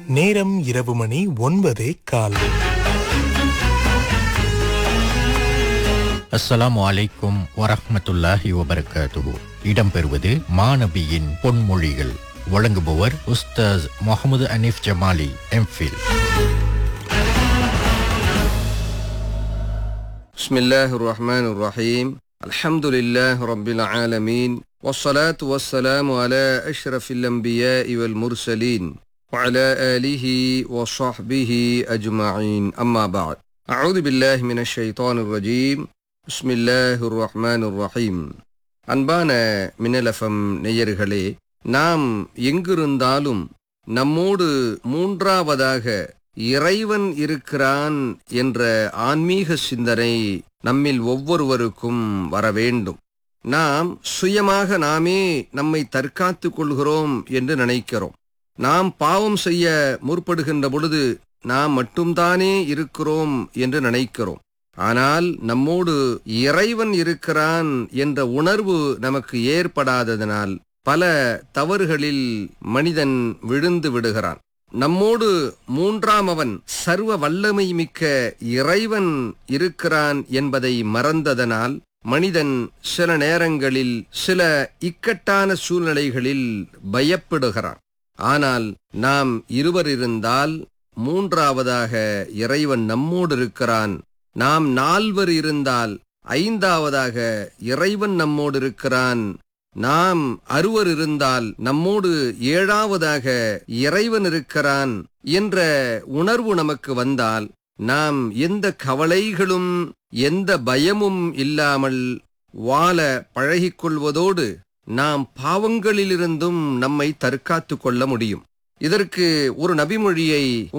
நேரம் இரவு மணி ஒன்பதே கால் அஸ்ஸலாமு அலைக்கும் வரஹ்மத்துல்லாஹி வபரகாத்துஹு இடம்பெறுவது மாநபியின் பொன்மொழிகள் வழங்குபவர் உஸ்தாஸ் முகமது அனீஃப் ஜமாலி எம்ஃபில் بسم الله الرحمن الرحيم الحمد لله رب العالمين والصلاة والسلام على أشرف الأنبياء والمرسلين وعلى آله وصحبه أجمعين أما بعد أعوذ بالله من الشيطان الرجيم بسم الله الرحمن الرحيم அன்பான மின்னலஃபம் நேயர்களே நாம் எங்கிருந்தாலும் நம்மோடு மூன்றாவதாக இறைவன் இருக்கிறான் என்ற ஆன்மீக சிந்தனை நம்மில் ஒவ்வொருவருக்கும் வர வேண்டும் நாம் சுயமாக நாமே நம்மை தற்காத்துக் கொள்கிறோம் என்று நினைக்கிறோம் நாம் பாவம் செய்ய முற்படுகின்ற பொழுது நாம் மட்டும்தானே இருக்கிறோம் என்று நினைக்கிறோம் ஆனால் நம்மோடு இறைவன் இருக்கிறான் என்ற உணர்வு நமக்கு ஏற்படாததனால் பல தவறுகளில் மனிதன் விழுந்து விடுகிறான் நம்மோடு மூன்றாம் அவன் சர்வ வல்லமை மிக்க இறைவன் இருக்கிறான் என்பதை மறந்ததனால் மனிதன் சில நேரங்களில் சில இக்கட்டான சூழ்நிலைகளில் பயப்படுகிறான் ஆனால் நாம் இருவர் இருந்தால் மூன்றாவதாக இறைவன் நம்மோடு இருக்கிறான் நாம் நால்வர் இருந்தால் ஐந்தாவதாக இறைவன் நம்மோடு இருக்கிறான் நாம் அறுவர் இருந்தால் நம்மோடு ஏழாவதாக இறைவன் இருக்கிறான் என்ற உணர்வு நமக்கு வந்தால் நாம் எந்த கவலைகளும் எந்த பயமும் இல்லாமல் வாழ பழகிக்கொள்வதோடு நாம் பாவங்களிலிருந்தும் நம்மை தற்காத்துக் கொள்ள முடியும் இதற்கு ஒரு நபிமொழியை